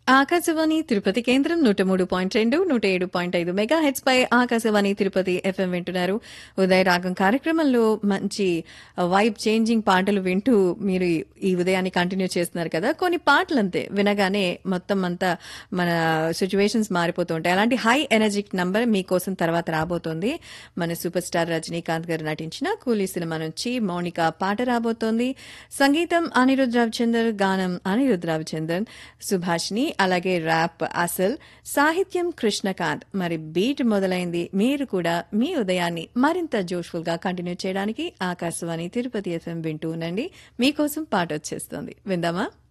ఆకాశవాణి తిరుపతి కేంద్రం నూట మూడు పాయింట్ రెండు నూట ఏడు పాయింట్ ఐదు మెగా హెడ్స్ పై ఆకాశవాణి తిరుపతి ఎఫ్ఎం వింటున్నారు ఉదయ రాగం కార్యక్రమంలో మంచి వైబ్ చేంజింగ్ పాటలు వింటూ మీరు ఈ- ఈ ఉదయాన్ని కంటిన్యూ చేస్తున్నారు కదా కొన్ని పాటలు అంతే వినగానే మొత్తం అంతా మన సిచ్యువేషన్స్ మారిపోతూ ఉంటాయి అలాంటి హై ఎనర్జిక్ నంబర్ మీకోసం తర్వాత రాబోతోంది మన సూపర్ స్టార్ రజనీకాంత్ గారు నటించిన కూలీ సినిమా నుంచి మౌనిక పాట రాబోతోంది సంగీతం అనిరుద్ రవిచందర్ గానం అనిరుద్ రవిచందర్ సుభాష్ని అలాగే ర్యాప్ అసల్ సాహిత్యం కృష్ణకాంత్ మరి బీట్ మొదలైంది మీరు కూడా మీ ఉదయాన్ని మరింత జోష్ఫుల్ గా కంటిన్యూ చేయడానికి ఆకాశవాణి తిరుపతి ఎఫ్ఎం వింటూ ఉండండి మీకోసం పాట వచ్చేస్తుంది విందామా